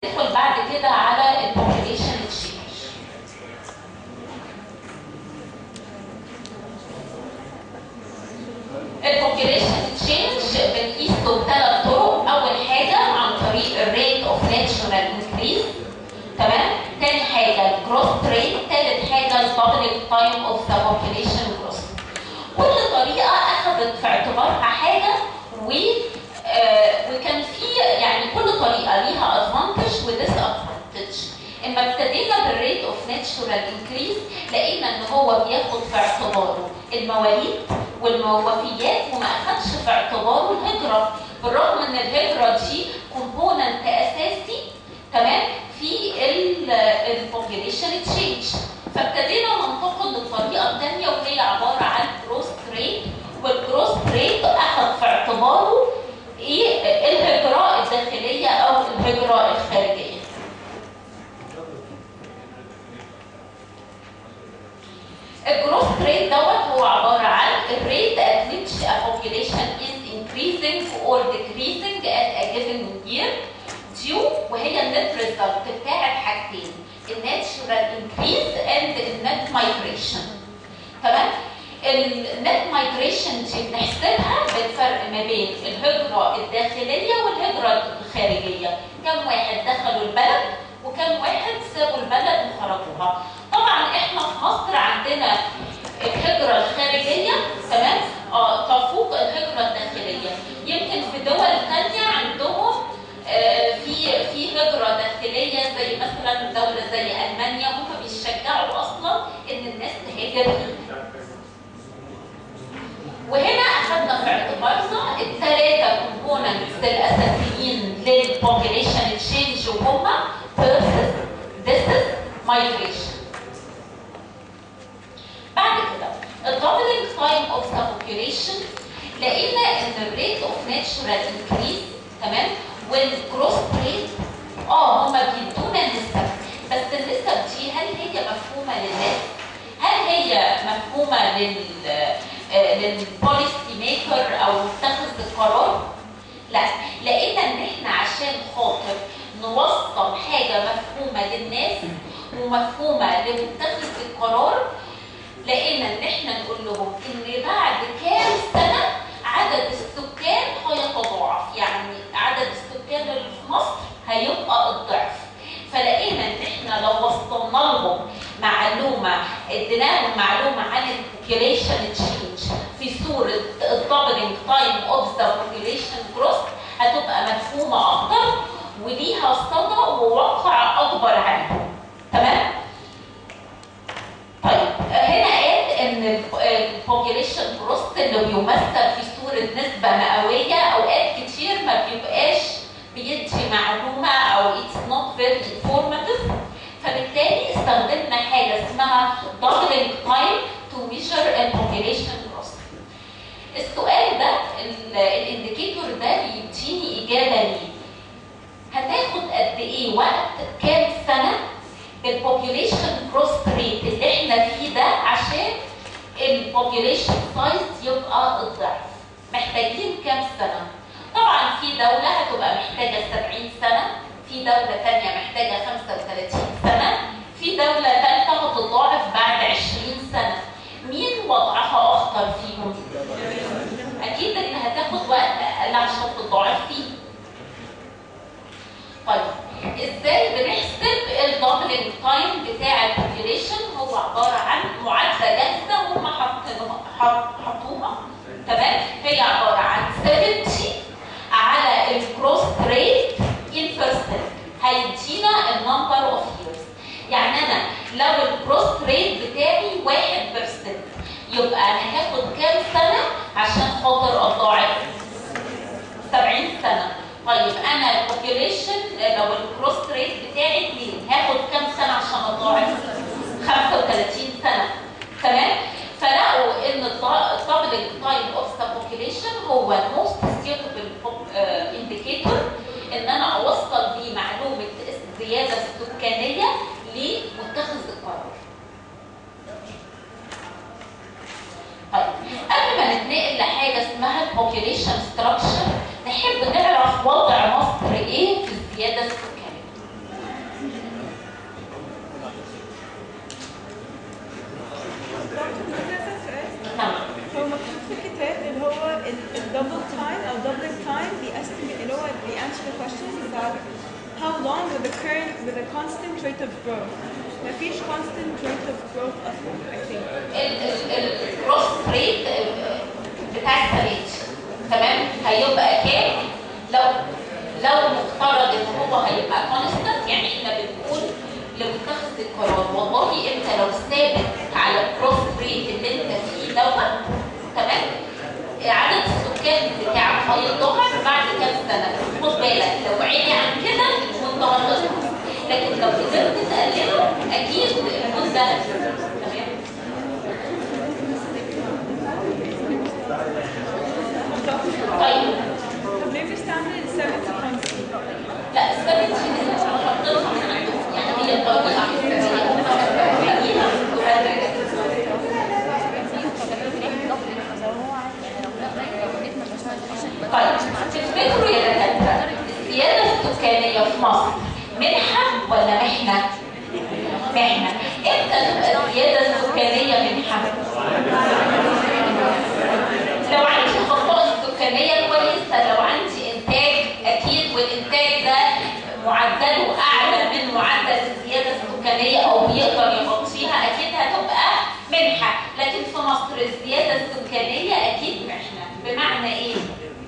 ندخل بعد كده على البوبيليشن تشينج البوبيليشن تشينج بنقيسه بثلاث طرق اول حاجه عن طريق الريت اوف ناتشورال انكريز تمام تاني حاجه الجروث ريت تالت حاجه البابليك تايم اوف ذا بوبيليشن جروث كل طريقه اخذت في اعتبارها حاجه و آه وكان في يعني كل طريقه ليها ادفانتج وديس ادفانتج اما ابتدينا بالريت اوف ناتشورال انكريز لقينا ان هو بياخد في اعتباره المواليد والوفيات وما اخدش في اعتباره الهجره بالرغم ان الهجره دي كومبوننت اساسي تمام في البوبيليشن تشينج فابتدينا ننتقل للطريقه الثانيه وهي عباره عن جروث ريت والجروث ريت اخذ في اعتباره ايه الهجره الداخليه او الهجره الخارجيه الجروث ريت دوت هو عباره عن الريت at which a population is increasing or decreasing at a given year due وهي النت ريزلت بتاعت حاجتين الناتشورال انكريز اند النت مايجريشن تمام النت مايجريشن دي بنحسبها بالفرق ما بين الهجره الداخليه والهجره الخارجيه كم واحد دخلوا البلد وكم واحد سابوا البلد وخرجوها طبعا احنا في مصر عندنا الهجره الخارجيه تمام اه تفوق الهجره الداخليه يمكن في دول ثانيه عندهم آه في في هجره داخليه زي مثلا دوله زي المانيا هم بيشجعوا اصلا ان الناس تهاجر وهنا اخذنا في اعتبارنا الثلاثه كومبوننتس الاساسيين للبوبيليشن تشينج وهم بيرسس ديسس مايجريشن بعد كده الدبلنج تايم اوف ذا بوبيليشن لقينا ان الريت اوف ناتشورال انكريز تمام والجروث ريت اه هما بيدونا نسب بس النسب دي هل هي مفهومه للناس؟ هل هي مفهومه لل للبوليسي ميكر او متخذ القرار؟ لا لقينا ان احنا عشان خاطر نوصل حاجه مفهومه للناس ومفهومه لمتخذ القرار لقينا ان احنا نقول لهم ان بعد كام سنه عدد السكان هيتضاعف يعني عدد السكان اللي في مصر هيبقى الضعف فلقينا ان احنا لو وصلنا لهم معلومه اديناهم معلومه عن البوبيليشن تشينج في صوره الدبلنج تايم اوف ذا بوبيليشن جروث هتبقى مفهومه اكتر وليها صدى وواقع اكبر عليهم تمام؟ طيب هنا قال ان البوبيليشن جروث اللي بيمثل في صوره نسبه مئويه اوقات كتير ما بيبقاش بيدي معلومه او اتس نوت فيري انفورماتيف فبالتالي استخدمنا حاجه اسمها doubling time to measure البوبيليشن جروث السؤال ده الانديكيتور ده بيديني اجابه ليه هتاخد قد ايه وقت كام سنه بالبوبيوليشن جروث ريت اللي احنا فيه ده عشان البوبيوليشن سايز يبقى الضعف محتاجين كام سنه طبعا في دوله هتبقى محتاجه 70 سنه في دوله ثانيه محتاجه 35 سنه في دوله ثالثه هتتضاعف بعد 20 سنه مين وضعها اخطر فيهم اكيد اللي هتاخد وقت اقل عشان تتضاعف فيه طيب ازاي بنحسب الدبلنج تايم بتاع البوبيليشن هو عباره عن معادله جاهزه هم حطوها تمام هي عباره عن 70 على الجروث ريت ان بيرسنت هيدينا النمبر اوف ييرز يعني انا لو الجروث ريت بتاعي 1% يبقى انا هاخد كام سنه عشان خاطر اضاعف 70 سنه طيب انا البوبيوليشن لو الكروس ريت بتاعي 2 هاخد كام سنه عشان اضاعف 35 سنه تمام فلقوا ان الدبلنج تايم اوف ذا بوبيوليشن هو الموست سيوتبل انديكيتور ان انا اوصل بيه معلومه الزياده السكانيه لمتخذ القرار طيب قبل ما نتنقل لحاجه اسمها البوبيوليشن ستراكشر نحب نعرف وضع مصر ايه في الزياده السكانيه along with the current with a constant rate of growth مفيش constant rate of growth اصلا I think الكروس ريت بتاع السريج تمام هيبقى كام لو لو مفترض ان هو هيبقى كونستنت يعني احنا بنقول لمتخذ القرار والله انت لو ثابت على الكروس ريت اللي انت فيه دوت تمام عدد السكان بتاعك هيتضاعف بعد كام سنه خد بالك لو عالي عن كده وانت غلطت لكن لو قدرت تقلله اكيد المده تمام طيب طب ليه بنستعمل ال 70 50 لا السبب دي لسه مش حاطينها من عندهم يعني هي الطريقه احسن هم محتاجينها طيب تفتكروا يا دكاتره الزياده السكانيه في مصر منحه ولا محنه؟ محنه امتى تبقى الزياده السكانيه منحه؟ لو عندي خطائط سكانيه كويسه لو عندي انتاج اكيد والانتاج ده معدله اعلى من معدل الزياده السكانيه او بيقدر يغطيها اكيد هتبقى منحه لكن في مصر الزياده السكانيه اكيد محنه بمعنى ايه؟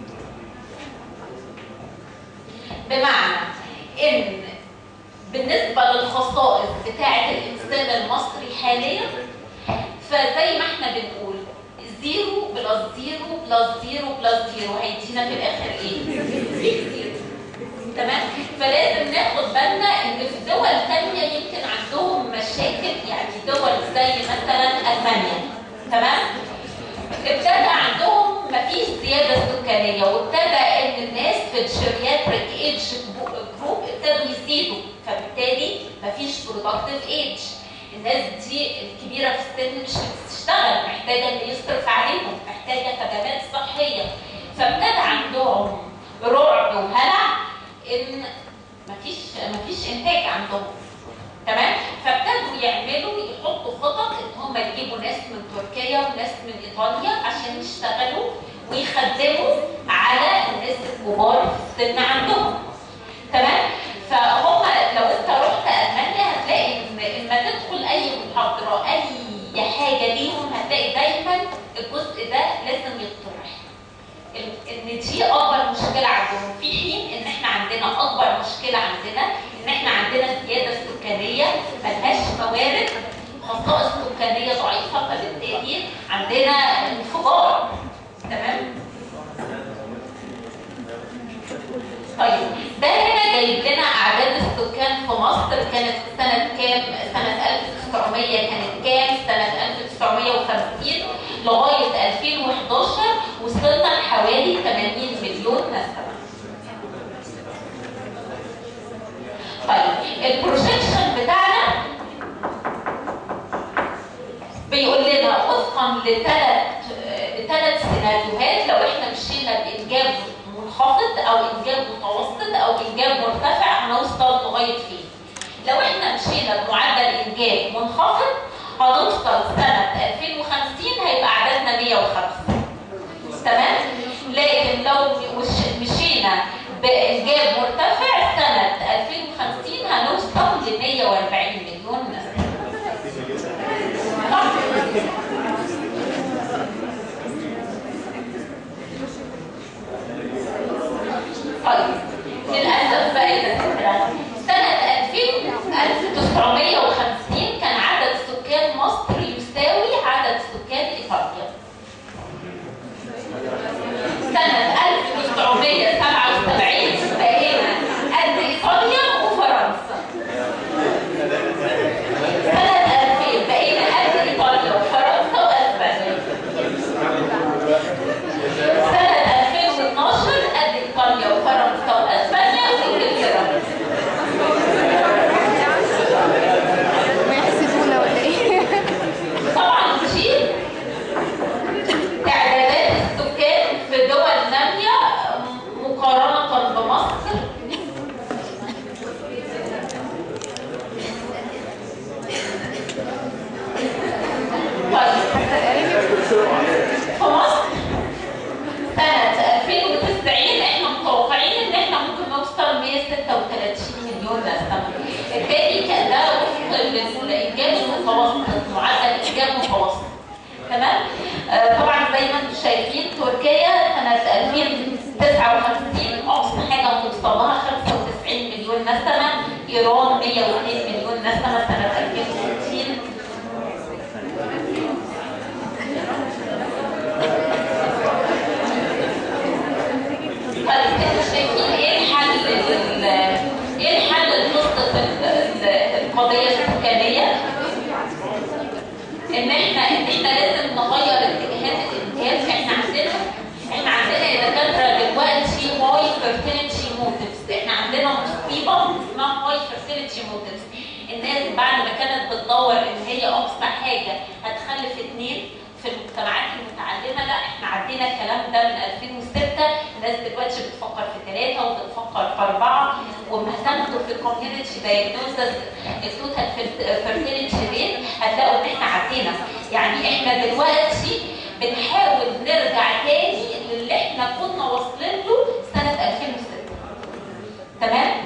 بمعنى ان بالنسبه للخصائص بتاعه الانسان المصري حاليا فزي ما احنا بنقول زيرو بلس زيرو بلس زيرو بلس زيرو هيدينا في الاخر ايه؟ زيرو تمام؟ فلازم ناخد بالنا ان في دول تانية يمكن عندهم مشاكل يعني دول زي مثلا المانيا تمام؟ ابتدى عندهم مفيش زياده سكانيه وابتدى ان الناس في الجيرياتريك ايدج جروب ابتدوا يزيدوا فبالتالي مفيش برودكتيف ايدج الناس دي الكبيره في السن مش بتشتغل محتاجه اللي يصرف عليهم محتاجه خدمات صحيه فابتدى عندهم رعب وهلع ان مفيش مفيش انتاج عندهم تمام فابتدوا يعملوا يحطوا خطط ان هم يجيبوا ناس من تركيا وناس من ايطاليا عشان يشتغلوا ويخدموا على الناس الكبار في السن عندهم تمام فهم لو انت رحت المانيا هتلاقي ان لما تدخل اي محاضره اي حاجه ليهم هتلاقي دايما الجزء ده لازم يطرح ان دي اكبر مشكله عندهم في حين ان احنا عندنا اكبر مشكله عندنا ان احنا عندنا زياده سكانيه ملهاش موارد خصائص سكانيه ضعيفه فبالتالي عندنا انفجار تمام طيب ده هنا جايب لنا اعداد السكان في مصر كانت سنه كام سنه 1900 كانت كام سنه 1950 لغايه 2011 وصلنا لحوالي 80 مليون نسمه طيب البروجيكشن بتاعنا بيقول لنا وفقا لثلاث لثلاث سيناريوهات لو احنا مشينا بانجاب منخفض او انجاب متوسط او انجاب مرتفع هنوصل لغايه فين لو احنا مشينا بمعدل انجاب منخفض هنوصل سنه 2050 هيبقى عددنا 105 تمام لكن لو مش- مشينا بانجاب مرتفع سنه 2050 هنوصل ل 140 مليون نسمه صح؟ طيب للأسف بقى يا دكاترة سنة 2000 1950 كان عدد سكان مصر يساوي عدد سكان إيطاليا سنة 1977 بقينا قد إيطاليا وفرنسا مليون نسمه التاني كان ده وفق للانجاب المتوسط معدل انجاب متوسط تمام آه طبعا زي ما انتم شايفين تركيا سنه 2059 اقصى حاجه توصل لها 95 مليون نسمه ايران 102 مليون نسمه سنه 2060 طيب انتوا شايفين ايه الحل لل- ايه الحل لقصه ال- ال- القضيه السكانيه؟ ان احنا ان احنا لازم نغير اتجاهات الانتاج احنا عندنا احنا عندنا يا دكاتره دلوقتي هاي فيرتيليتي موتيفز احنا عندنا مصيبه اسمها هاي فيرتيليتي موتيفز الناس بعد ما كانت بتدور ان هي اقصى حاجه هتخلف اثنين في المجتمعات المتعلمه لا احنا عدينا الكلام ده من 2006 الناس دلوقتي بتفكر في ثلاثه وبتفكر في اربعه وما تاخدوا في الكوميونتي دايجنوزز التوتال فيرتيليتي ريت هتلاقوا ان احنا عدينا يعني احنا دلوقتي بنحاول نرجع تاني للي احنا كنا واصلين له سنه 2006 تمام